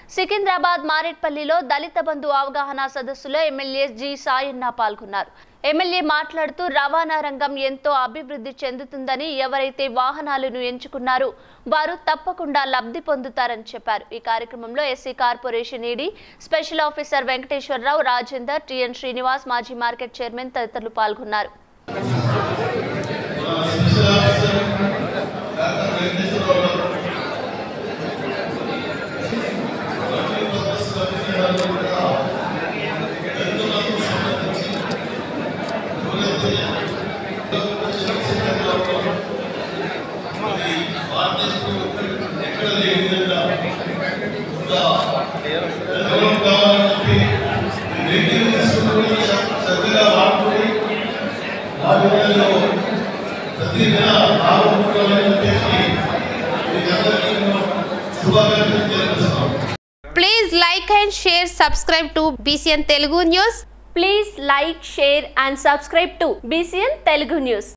సికింద్రాబాద్ మారేట్పల్లిలో దళిత బంధు అవగాహన సదస్సులో MLA G Sayanna పాల్గొన్నారు ఎమ్మెల్యే మాట్లాడుతూ రవాణా రంగం ఎంతో అభివృద్ధి చెందుతుందని ఎవరైతే వాహనాలను ఎంచుకున్నారో వారు తప్పకుండా లబ్ధి పొందుతారని చెప్పారు ఈ కార్యక్రమంలో SC corporation ED special officer Venkateswara Rao Rajender TN Srinivas మాజీ మార్కెట్ చైర్మన్ తదితరులు పాల్గొన్నారు శ్రద్ధగా వాడుకొని ఆ విధంగా ప్రతి నెల ఆరోగ్యమైన వ్యక్తి మీకందరికీ నేను శుభాకాంక్షలు తెలియజేస్తున్నాను Please like and share, subscribe to BCN Telugu News. Please like share and subscribe to BCN Telugu news